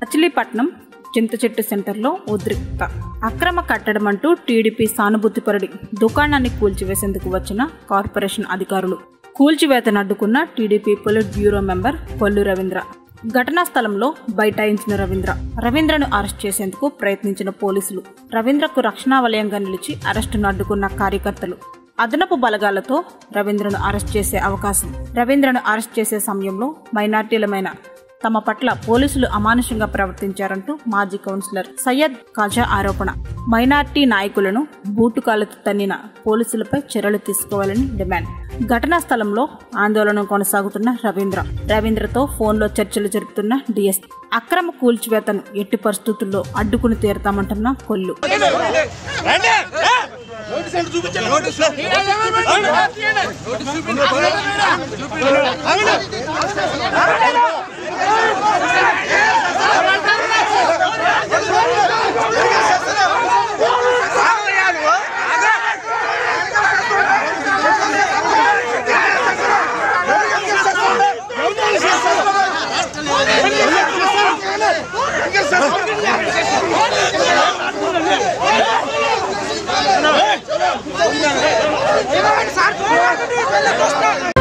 మచిలీపట్నం చింతచెట్టు సెంటర్లో ఉద్రిక్తత అక్రమ కట్టడం అంటూ టీడీపీ సానుభూతిపరుడి దుకాణాన్ని కూల్చివేసేందుకు వచ్చిన కార్పొరేషన్ అధికారులు కూల్చివేతను అడ్డుకున్న TDP polit bureau member Kollu Ravindra ఘటనా స్థలంలో బైఠాయించిన రవీంద్ర రవీంద్రను అరెస్ట్ చేసేందుకు ప్రయత్నించిన పోలీసులు రవీంద్రకు రక్షణా వలయంగా నిలిచి అరెస్టును అడ్డుకున్న కార్యకర్తలు అదనపు బలగాలతో రవీంద్రను అరెస్ట్ చేసే అవకాశం రవీంద్రను అరెస్ట్ చేసే సమయంలో మైనార్టీలమైన తమ పట్ల పోలీసులు అమానుషంగా ప్రవర్తించారంటూ మాజీ కౌన్సిలర్ సయ్యద్ కాజా ఆరోపణ మైనార్టీ నాయకులను బూటుకాలతో తన్నిన పోలీసులపై చర్యలు తీసుకోవాలని డిమాండ్ ఘటనా స్థలంలో ఆందోళన కొనసాగుతున్న రవీంద్ర రవీంద్రతో ఫోన్లో చర్చలు జరుపుతున్న డిఎస్పీ అక్రమ కూల్చివేతను ఎట్టి పరిస్థితుల్లో అడ్డుకుని తీరతామంటున్న కొల్లు సార్